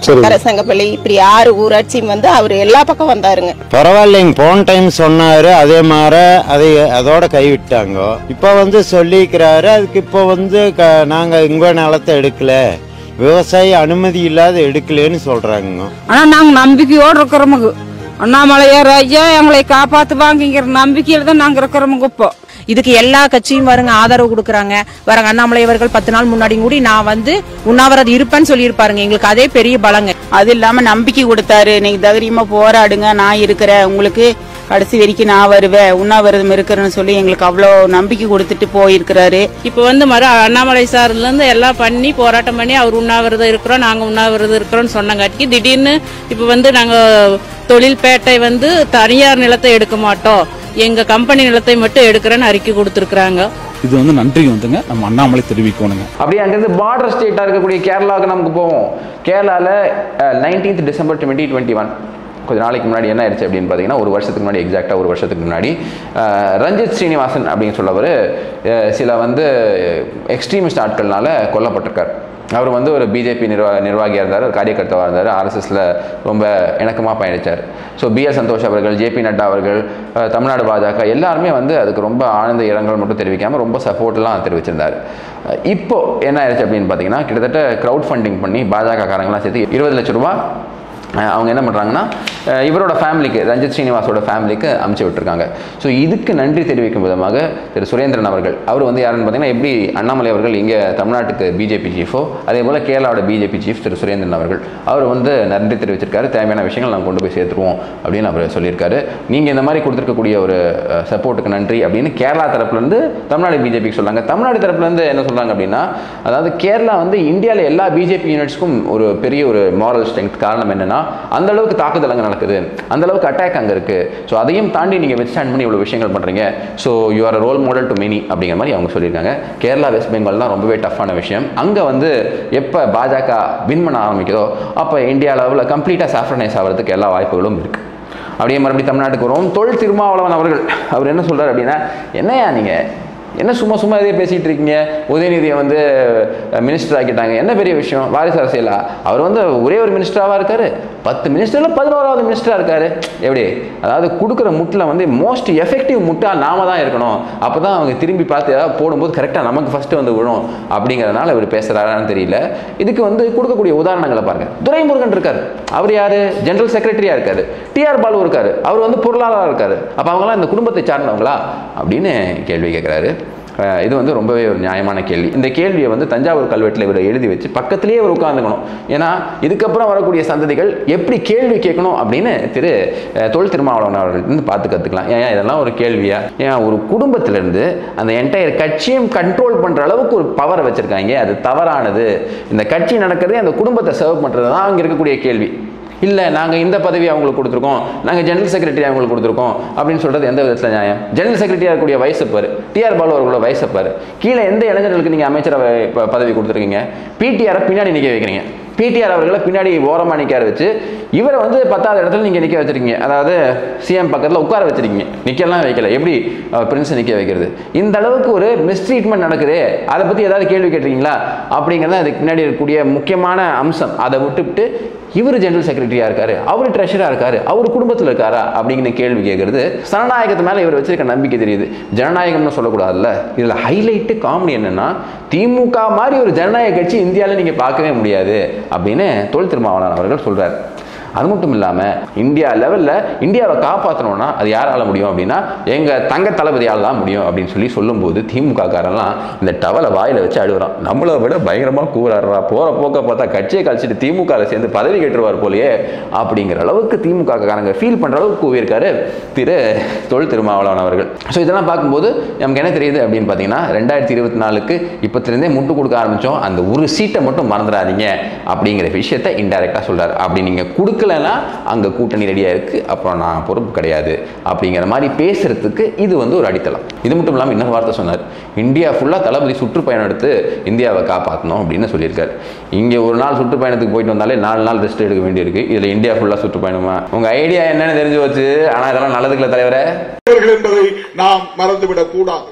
கரசங்கப்பள்ளி இப்படி ஆறு ஊராட்சியும் வந்து அவர் எல்லா பக்கம் வந்தாருங்க
பரவாயில்லைங்க போன டைம் சொன்னாரு அதே மாதிரி அதை அதோட கைவிட்டாங்க இப்ப வந்து சொல்லிக்கிறாரு அதுக்கு இப்ப வந்து க- நாங்க இங்க நிலத்தை எடுக்கல விவசாயி அனுமதி இல்லாத எடுக்கலன்னு சொல்றாங்க
ஆனா நாங்க நம்பிக்கையோடு இருக்கிறோமுங்க அண்ணாமலையார் ஐயா எங்களை காப்பாத்துவாங்கிற நம்பிக்கையில தான் நாங்க இருக்கிறோமுங்க இப்போ
இதுக்கு எல்லா கட்சியும் வருங்க ஆதரவு கொடுக்கறாங்க வரங்க அண்ணாமலை அவர்கள் பத்து நாள் முன்னாடி கூடி நான் வந்து உண்ணாவிரதம் இருப்பேன்னு சொல்லியிருப்பாருங்க எங்களுக்கு அதே பெரிய பலங்க
அது இல்லாம நம்பிக்கை கொடுத்தாரு நீங்க தைரியமா போராடுங்க நான் இருக்கிறேன் உங்களுக்கு கடைசி வரைக்கும் நான் வருவேன் உண்ணாவிரதம் இருக்கிறேன்னு சொல்லி எங்களுக்கு அவ்வளோ நம்பிக்கை கொடுத்துட்டு போயிருக்கிறாரு
இப்போ வந்து மறு அண்ணாமலை சார்ல இருந்து எல்லாம் பண்ணி போராட்டம் பண்ணி அவர் உண்ணாவிரதம் இருக்கிறோம் நாங்க உண்ணாவிரதம் இருக்கிறோம்னு சொன்னங்காட்டிக்கு திடீர்னு இப்போ வந்து நாங்க தொழில்பேட்டை வந்து தனியார் நிலத்தை எடுக்க மாட்டோம் எங்க கம்பெனி நிலத்தை மட்டும் எடுக்கிறேன்னு அறிக்கை கொடுத்துருக்குறாங்க
இது வந்து நன்றி வந்துங்க நம்ம அண்ணாமலை தெரிவிக்கணுங்க
அப்படியே அங்கேருந்து பார்டர் ஸ்டேட்டாக இருக்கக்கூடிய கேரளாவுக்கு நமக்கு போவோம் கேரளாவில் nineteenth December twenty twenty one கொஞ்ச நாளைக்கு முன்னாடி என்ன ஆயிடுச்சு அப்படின்னு பார்த்தீங்கன்னா ஒரு வருஷத்துக்கு முன்னாடி எக்ஸாக்டாக ஒரு வருஷத்துக்கு முன்னாடி அஹ், ரஞ்சித் ஸ்ரீனிவாசன் அப்படின்னு சொல்லவர் அஹ், சில வந்து எக்ஸ்ட்ரீமிஸ்ட் ஆட்கள்னால கொல்லப்பட்டிருக்கார் அவர் வந்து ஒரு பிஜேபி நிர்வா நிர்வாகியாக இருந்தார் ஒரு காரியகர்த்தாவாக இருந்தார் ஆர்எஸ்எஸில் ரொம்ப இணக்கமாக பயணித்தார் ஸோ பிஎல் சந்தோஷ் அவர்கள் ஜேபி நட்டா அவர்கள் அஹ், தமிழ்நாடு பாஜக எல்லாருமே வந்து அதுக்கு ரொம்ப ஆழ்ந்த இரங்கல் மட்டும் தெரிவிக்காமல் ரொம்ப சப்போர்ட்லாம் தெரிவிச்சிருந்தார் அஹ், இப்போ என்ன ஆயிடுச்சு அப்படின்னு பார்த்தீங்கன்னா கிட்டத்தட்ட க்ரௌட் ஃபண்டிங் பண்ணி பாஜக காரங்களாம் சேர்த்து இருபது லட்ச ரூபா அஹ் அவங்க என்ன பண்ணுறாங்கன்னா அஹ் இவரோட ஃபேமிலிக்கு ரஞ்சித் ஸ்ரீனிவாசோட ஃபேமிலிக்கு அமுச்சு விட்டுருக்காங்க ஸோ இதுக்கு நன்றி தெரிவிக்கும் விதமாக திரு சுரேந்திரன் அவர்கள் அவர் வந்து யாருன்னு பார்த்தீங்கன்னா எப்படி அண்ணாமலை அவர்கள் இங்கே தமிழ்நாட்டுக்கு பிஜேபி சீஃபோ அதே போல் கேரளாவோட பிஜேபி சீஃப் திரு சுரேந்திரன் அவர்கள் அவர் வந்து நன்றி தெரிவிச்சிருக்காரு தேவையான விஷயங்கள் நாங்கள் கொண்டு போய் சேர்த்துருவோம் அப்படின்னு அவர் சொல்லியிருக்காரு நீங்கள் இந்த மாதிரி கொடுத்துருக்கக்கூடிய ஒரு சப்போர்ட்டுக்கு நன்றி அப்படின்னு கேரளா தரப்புலேருந்து தமிழ்நாடு பிஜேபிக்கு சொல்கிறாங்க தமிழ்நாடு தரப்புலேருந்து என்ன சொல்கிறாங்க அப்படின்னா அதாவது கேரளா வந்து இந்தியாவில் எல்லா பிஜேபி யூனிட்ஸ்க்கும் ஒரு பெரிய ஒரு மாரல் ஸ்ட்ரென்த் காரணம் என்னன்னா அந்த அளவுக்கு தாக்குதல் அங்கே நடக்குது அந்த அளவுக்கு அட்டாக் அங்கே இருக்கு ஸோ அதையும் தாண்டி நீங்கள் வெஸ்டாண்ட் பண்ணி இவ்வளோ விஷயங்கள் பண்ணுறீங்க so you are role model to many அப்படிங்கிற மாதிரி அவங்க சொல்லியிருக்காங்க கேரளா வெஸ்ட் பெங்கால் தான் ரொம்பவே டஃப்பான விஷயம் அங்கே வந்து எப்போ பாஜக வின் பண்ண ஆரம்பிக்குதோ அப்போ இந்தியா அளவில் கம்ப்ளீட்டாக சாஃப்ரனைஸ் ஆகிறதுக்கு எல்லா வாய்ப்புகளும் இருக்குது அப்படியே மறுபடியும் தமிழ்நாட்டுக்கு வருவோம் தொல் திருமாவளவன் அவர்கள் அவர் என்ன சொல்றாரு அப்படின்னா என்னையா நீங்க என்ன சும்மா சும்மா இதே பேசிட்டு இருக்கீங்க உதயநிதியை வந்து மினிஸ்டர் ஆக்கிட்டாங்க என்ன பெரிய விஷயம் வாரிசு அரசியலா அவர் வந்து ஒரே ஒரு மினிஸ்டராவா இருக்காரு பத்து மினிஸ்டர்ல பதினோராவது மினிஸ்டரா இருக்காரு எப்படி அதாவது கொடுக்குற முட்டில் வந்து மோஸ்ட் எஃபெக்டிவ் முட்டா நாம தான் இருக்கணும் அப்பதான் அவங்க திரும்பி பார்த்து ஏதாவது போடும்போது கரெக்டாக நமக்கு ஃபர்ஸ்ட் வந்து விழும் அப்படிங்கிறதுனால இவர் பேசுறாரான்னு தெரியல இதுக்கு வந்து கொடுக்கக்கூடிய உதாரணங்களை பாருங்க துரைமுருகன் இருக்காரு அவர் யாரு ஜெனரல் செக்ரட்டரியா இருக்காரு டிஆர் பாலு இருக்காரு அவர் வந்து பொருளாளராக இருக்காரு அப்போ அவங்களாம் இந்த குடும்பத்தை சார்ந்தவங்களா அப்படின்னு கேள்வி கேட்குறாரு அஹ் இது வந்து ரொம்பவே ஒரு நியாயமான கேள்வி இந்த கேள்வியை வந்து தஞ்சாவூர் கல்வெட்டில் இவர் எழுதி வச்சு பக்கத்திலேயே அவர் உட்காந்துக்கணும் ஏன்னா இதுக்கப்புறம் வரக்கூடிய சந்ததிகள் எப்படி கேள்வி கேட்கணும் அப்படின்னு திரு அஹ், தொல் திருமாவளவன் அவர்கள் இருந்து பார்த்து கற்றுக்கலாம் ஏன் இதெல்லாம் ஒரு கேள்வியா ஏன் ஒரு குடும்பத்திலிருந்து அந்த என்டையர் கட்சியும் கண்ட்ரோல் பண்ணுற அளவுக்கு ஒரு பவரை வச்சுருக்காங்க அது தவறானது இந்த கட்சி நடக்கிறதே அந்த குடும்பத்தை சர்வ் பண்ணுறது தான் அங்கே இருக்கக்கூடிய கேள்வி இல்லை நாங்கள் இந்த பதவி அவங்களுக்கு கொடுத்துருக்கோம் நாங்கள் ஜெனரல் செக்ரட்டரி அவங்களுக்கு கொடுத்துருக்கோம் அப்படின்னு சொல்கிறது எந்த விதத்தில் நியாயம் ஜெனரல் செக்ரட்டரியாக இருக்கக்கூடிய வயசு பாரு டிஆர் பாலு அவர்களோட வயசு பாரு கீழே எந்த இளைஞர்களுக்கு நீங்கள் அமைச்சரவை ப- பதவி கொடுத்துருக்கீங்க பிடிஆரை பின்னாடி நிற்க வைக்கிறீங்க பிடிஆர் அவர்களை பின்னாடி ஓரமாக நிற்கார வச்சு இவரை வந்து பத்தாவது இடத்துல நீங்கள் நிற்க வச்சிருக்கீங்க அதாவது சிஎம் பக்கத்தில் உட்கார வச்சிருக்கீங்க நிற்கலாம் வைக்கல எப்படி பிரின்ஸ் நிற்க வைக்கிறது இந்த அளவுக்கு ஒரு மிஸ்ட்ரீட்மெண்ட் நடக்குது அதை பற்றி ஏதாவது கேள்வி கேட்டிருக்கீங்களா அப்படிங்கிறது அதுக்கு பின்னாடி இருக்கக்கூடிய முக்கியமான அம்சம் அதை விட்டுவிட்டு இவர் ஜெனரல் செக்ரட்டரியா இருக்காரு அவர் ட்ரெஷரா இருக்காரு அவர் குடும்பத்தில் இருக்காரா அப்படிங்கிற கேள்வி கேட்கறது ஜனநாயகத்து மேல இவர் வச்சிருக்க நம்பிக்கை தெரியுது ஜனநாயகம்னு சொல்லக்கூடாதுல்ல இதுல ஹைலைட்டு காமெடி என்னன்னா திமுக மாதிரி ஒரு ஜனநாயக கட்சி இந்தியாவில் நீங்க பார்க்கவே முடியாது அப்படின்னு தொல் திருமாவளவன் அவர்கள் சொல்றாரு அது மட்டும் இல்லாமல் இந்தியா லெவலில் இந்தியாவை காப்பாற்றணும்னா அது யாரால முடியும் அப்படின்னா எங்கள் தங்க தளபதியால் தான் முடியும் அப்படின்னு சொல்லி சொல்லும்போது திமுக காரெல்லாம் இந்த டவலை வாயில் வச்சு அழுகுறான் நம்மளை விட பயங்கரமாக கூறாடுறா போகிற போக்க பார்த்தா கட்சியை கழிச்சிட்டு திமுகவில் சேர்ந்து பதவி கேட்டுருவார் போலயே அப்படிங்கிற அளவுக்கு திமுக காரங்க ஃபீல் பண்ணுற அளவுக்கு கூவியிருக்காரு திரு தொல் திருமாவளவன் அவர்கள் ஸோ இதெல்லாம் பார்க்கும்போது நமக்கு என்ன தெரியுது அப்படின்னு பார்த்தீங்கன்னா ரெண்டாயிரத்தி இருபத்தி நாலுக்கு இப்போத்திலேருந்தே முட்டு கொடுக்க ஆரம்பித்தோம் அந்த ஒரு சீட்டை மட்டும் மறந்துடாதீங்க அப்படிங்கிற விஷயத்தை இன்டைரக்டாக சொல்கிறார் அப்படி நீங்கள் கொடுக்கலன்னா அங்கே கூட்டணி ரெடியாக இருக்குது அப்புறம் நான் பொறுப்பு கிடையாது அப்படிங்கிற மாதிரி பேசுறதுக்கு இது வந்து ஒரு அடித்தளம் இது மட்டும் இல்லாமல் இன்னொரு வார்த்தை சொன்னார் இந்தியா ஃபுல்லாக தளபதி சுற்றுப்பயணம் எடுத்து இந்தியாவை காப்பாற்றணும் அப்படின்னு சொல்லியிருக்காரு இங்கே ஒரு நாள் சுற்றுப்பயணத்துக்கு போயிட்டு வந்தாலே நாலு நாள் ரெஸ்ட் எடுக்க வேண்டியிருக்கு இதில் இந்தியா ஃபுல்லாக சுற்றுப்பயணமா உங்கள் ஐடியா என்னன்னு தெரிஞ்சு வச்சு ஆனால் இதெல்லாம் நல்லதுக்குள்ள தலைவரே
இவர்கள் என்பதை நாம் மறந்துவிடக் கூடாது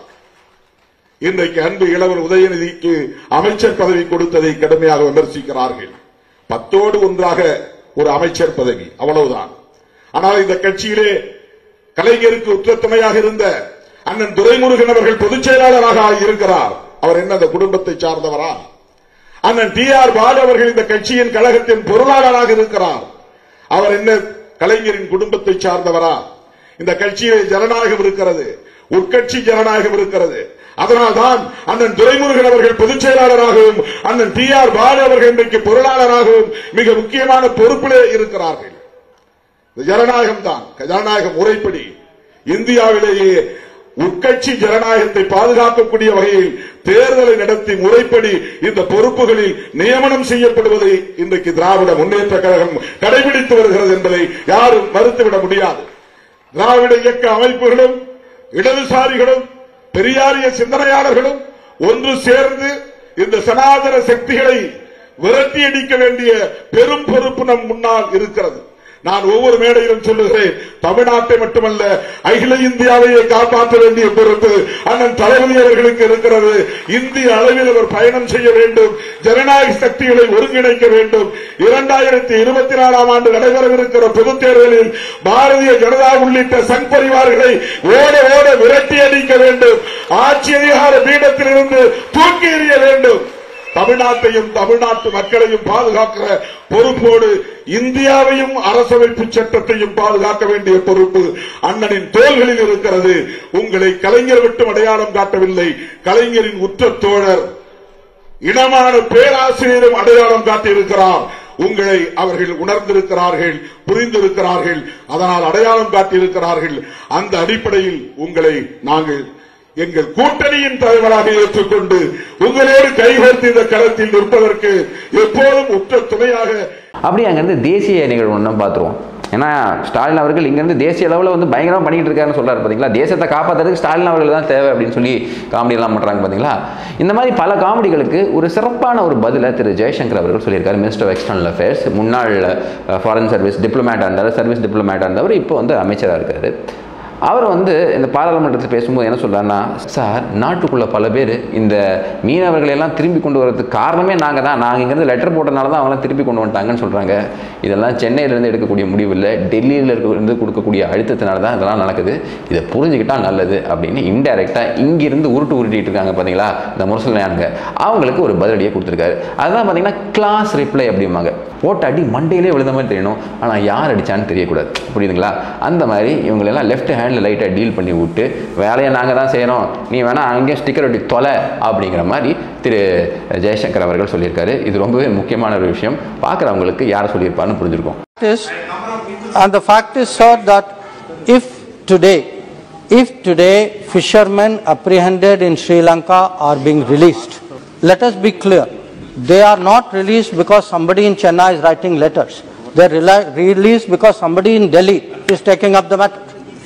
இன்றைக்கு அன்பு இளவர் உதயநிதிக்கு அமைச்சர் பதவி கொடுத்ததை கடுமையாக விமர்சிக்கிறார்கள் பத்தோடு ஒன்றாக ஒரு அமைச்சர் பதவி அவ்வளவுதான் ஆனால் இந்த கட்சியிலே கலைஞருக்கு உற்ற துணையாக இருந்த அண்ணன் துரைமுருகன் அவர்கள் பொதுச் செயலாளராக இருக்கிறார் அவர் என்ன அந்த குடும்பத்தை சார்ந்தவரா அண்ணன் டி ஆர் பாலு அவர்கள் இந்த கட்சியின் கழகத்தின் பொருளாளராக இருக்கிறார் அவர் என்ன கலைஞரின் குடும்பத்தை சார்ந்தவரா இந்த கட்சியிலே ஜனநாயகம் இருக்கிறது உட்கட்சி ஜனநாயகம் இருக்கிறது அதனால்தான் அண்ணன் துரைமுருகன் அவர்கள் பொதுச் செயலாளராகவும் அண்ணன் டி ஆர் பாலு அவர்கள் இன்றைக்கு பொருளாளராகவும் மிக முக்கியமான பொறுப்பிலே இருக்கிறார்கள் இது ஜனநாயகம் தான் ஜனநாயக முறைப்படி இந்தியாவிலேயே உட்கட்சி ஜனநாயகத்தை பாதுகாக்கக்கூடிய வகையில் தேர்தலை நடத்தி முறைப்படி இந்த பொறுப்புகளில் நியமனம் செய்யப்படுவதை இன்றைக்கு திராவிட முன்னேற்ற கழகம் கடைபிடித்து வருகிறது என்பதை யாரும் மறுத்துவிட முடியாது திராவிட இயக்க அமைப்புகளும் இடதுசாரிகளும் பெரியாரிய சிந்தனையாளர்களும் ஒன்று சேர்ந்து இந்த சனாதன சக்திகளை விரட்டி அடிக்க வேண்டிய பெரும் பொறுப்பு நம் முன்னால் இருக்கிறது நான் ஒவ்வொரு மேடையிலும் சொல்லுகிறேன் தமிழ்நாட்டை மட்டுமல்ல அகில இந்தியாவையே காப்பாற்ற வேண்டிய பொறுப்பு அண்ணன் தளபதி அவர்களுக்கு இருக்கிறது இந்திய அளவில் அவர் பயணம் செய்ய வேண்டும் ஜனநாயக சக்திகளை ஒருங்கிணைக்க வேண்டும் இரண்டாயிரத்தி இருபத்தி நாலாம் ஆண்டு நடைபெறவிருக்கிற பொதுத் தேர்தலில் பாரதிய ஜனதா உள்ளிட்ட சங் பரிவார்களை ஓட ஓட விரட்டி அடிக்க வேண்டும் ஆட்சி அதிகார பீடத்திலிருந்து தூக்கி எறிய வேண்டும் தமிழ்நாட்டையும் தமிழ்நாட்டு மக்களையும் பாதுகாக்கிற பொறுப்போடு இந்தியாவையும் அரசமைப்பு சட்டத்தையும் பாதுகாக்க வேண்டிய பொறுப்பு அண்ணனின் தோள்களில் இருக்கிறது உங்களை கலைஞர் மட்டும் அடையாளம் காட்டவில்லை கலைஞரின் உற்ற தோழர் இனமான பேராசிரியரும் அடையாளம் காட்டியிருக்கிறார் உங்களை அவர்கள் உணர்ந்திருக்கிறார்கள் புரிந்திருக்கிறார்கள் அதனால் அடையாளம் காட்டியிருக்கிறார்கள் அந்த அடிப்படையில் உங்களை நாங்கள் எங்கள் கூட்டணியின் தலைவராக ஏற்றுக்கொண்டு உங்களோடு கைகோர்த்து இந்த களத்தில் நிற்பதற்கு எப்போதும் உற்ற துணையாக
அப்படி அங்கேருந்து தேசிய நிகழ்வு ஒன்றும் பார்த்துருவோம் ஏன்னா ஸ்டாலின் அவர்கள் இங்கேருந்து தேசிய அளவில் வந்து பயங்கரமாக பண்ணிட்டு இருக்காருன்னு சொல்றாரு பார்த்தீங்களா தேசத்தை காப்பாற்றுறதுக்கு ஸ்டாலின் அவர்கள் தான் தேவை அப்படின்னு சொல்லி காமெடி எல்லாம் பண்ணுறாங்க பார்த்தீங்களா இந்த மாதிரி பல காமெடிகளுக்கு ஒரு சிறப்பான ஒரு பதிலை திரு ஜெயசங்கர் அவர்கள் சொல்லியிருக்காரு மினிஸ்டர் ஆஃப் எக்ஸ்டர்னல் அஃபேர்ஸ் முன்னாள் ஃபாரின் சர்வீஸ் டிப்ளமேட்டாக இருந்தார் சர்வீஸ் டிப்ளமேட்டாக இருந்தவர் இப்போ வந்து அமைச்சராக இருக்காரு அவர் வந்து இந்த பாராளுமன்றத்தில் பேசும்போது என்ன சொல்றாருன்னா சார் நாட்டுக்குள்ள பல பேர் இந்த மீனவர்களை எல்லாம் திரும்பி கொண்டு வரதுக்கு காரணமே நாங்கள் தான் நாங்கள் இங்கேருந்து லெட்டர் போட்டனால தான் அவங்களாம் திருப்பி கொண்டு வந்துட்டாங்கன்னு சொல்கிறாங்க இதெல்லாம் சென்னையிலேருந்து எடுக்கக்கூடிய முடிவு இல்லை டெல்லியில் இருக்க இருந்து கொடுக்கக்கூடிய அழுத்தத்தினால தான் இதெல்லாம் நடக்குது இதை புரிஞ்சுக்கிட்டா நல்லது அப்படின்னு இன்டெரக்டாக இங்கிருந்து உருட்டு உருட்டிட்டு இருக்காங்க பார்த்தீங்களா இந்த முரசலானுங்க அவங்களுக்கு ஒரு பதிலடியை கொடுத்துருக்காரு அதுதான் பார்த்தீங்கன்னா கிளாஸ் ரிப்ளை அப்படிம்பாங்க போட்ட அடி மண்டையிலே விழுந்த மாதிரி தெரியணும் ஆனால் யார் அடிச்சான்னு தெரியக்கூடாது புரியுதுங்களா அந்த மாதிரி இவங்களெல்லாம் லெஃப்ட் ஹேண்டில் லைட்டாக டீல் பண்ணி விட்டு வேலையை நாங்கள் தான் செய்கிறோம் நீ வேணா அங்கேயும் ஸ்டிக்கர் ஒட்டி தொலை அப்படிங்கிற மாதிரி திரு ஜெயசங்கர் அவர்கள் சொல்லியிருக்காரு இது ரொம்பவே முக்கியமான ஒரு விஷயம் பார்க்குறவங்களுக்கு யாரை சொல்லியிருப்பாருன்னு புரிஞ்சிருக்கும்
is, and the fact is so that if today, if today fishermen apprehended in Sri Lanka are being released, let us be clear, they are not released because somebody in Chennai is writing letters. They are reli- released because somebody in Delhi is taking up the matter.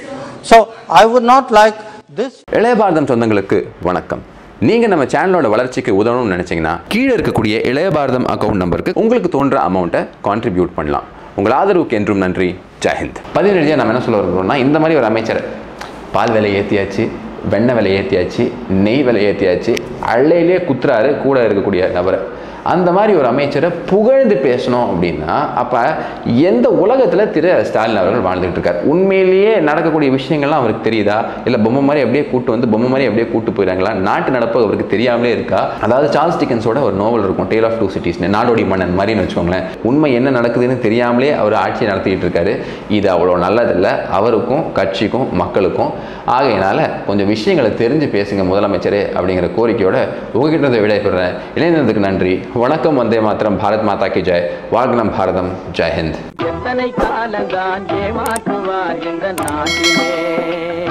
So I would not like this.
இளைய பாரதம் சொந்தங்களுக்கு வணக்கம் நீங்க நம்ம சேனலோட வளர்ச்சிக்கு உதவணும்னு நினைச்சீங்கன்னா கீழே இருக்கக்கூடிய இளைய பாரதம் அக்கௌண்ட் நம்பருக்கு உங்களுக்கு தோன்ற அமௌண்ட்டை கான்ட்ரிபியூட் பண்ணலாம் உங்கள் ஆதரவுக்கு என்றும் நன்றி ஜெயஹிந்த் பதினெழுதியாக நம்ம என்ன சொல்ல விரும்புகிறோம்னா இந்த மாதிரி ஒரு அமைச்சர் பால் விலை ஏற்றியாச்சு வெண்ணெய் விலை ஏற்றியாச்சு நெய் விலை ஏற்றியாச்சு அள்ளையிலே குத்துறாரு கூட இருக்கக்கூடிய நபரை அந்த மாதிரி ஒரு அமைச்சரை புகழ்ந்து பேசணும் அப்படின்னா அப்போ எந்த உலகத்தில் திரு ஸ்டாலின் அவர்கள் வாழ்ந்துகிட்டு இருக்கார் உண்மையிலேயே நடக்கக்கூடிய விஷயங்கள்லாம் அவருக்கு தெரியுதா இல்லை பொம்மை மாதிரி அப்படியே கூட்டு வந்து பொம்மை மாதிரி அப்படியே கூட்டு போயிறாங்களா நாட்டு நடப்பு அவருக்கு தெரியாமலே இருக்கா அதாவது சார்ல்ஸ் டிக்கன்ஸோட ஒரு நோவல் இருக்கும் டேல் ஆஃப் டூ சிட்டிஸ் நாடோடி மன்னன் மாதிரின்னு வச்சுக்கோங்களேன் உண்மை என்ன நடக்குதுன்னு தெரியாமலே அவர் ஆட்சி நடத்திட்டு இருக்காரு இது அவ்வளோ நல்லதில்லை அவருக்கும் கட்சிக்கும் மக்களுக்கும் ஆகையினால கொஞ்சம் விஷயங்களை தெரிஞ்சு பேசுங்க முதலமைச்சரே அப்படிங்கிற கோரிக்கையோட உங்ககிட்ட விடைபெறேன் இணைந்ததுக்கு நன்றி வணக்கம் வந்தே மாத்திரம் பாரத் மாதா கி ஜெய் வாக்னம் பாரதம் ஜெய் ஹிந்த்
எத்தனை காலந்தான் ஏமாற்றுவார் இந்த நாட்டிலே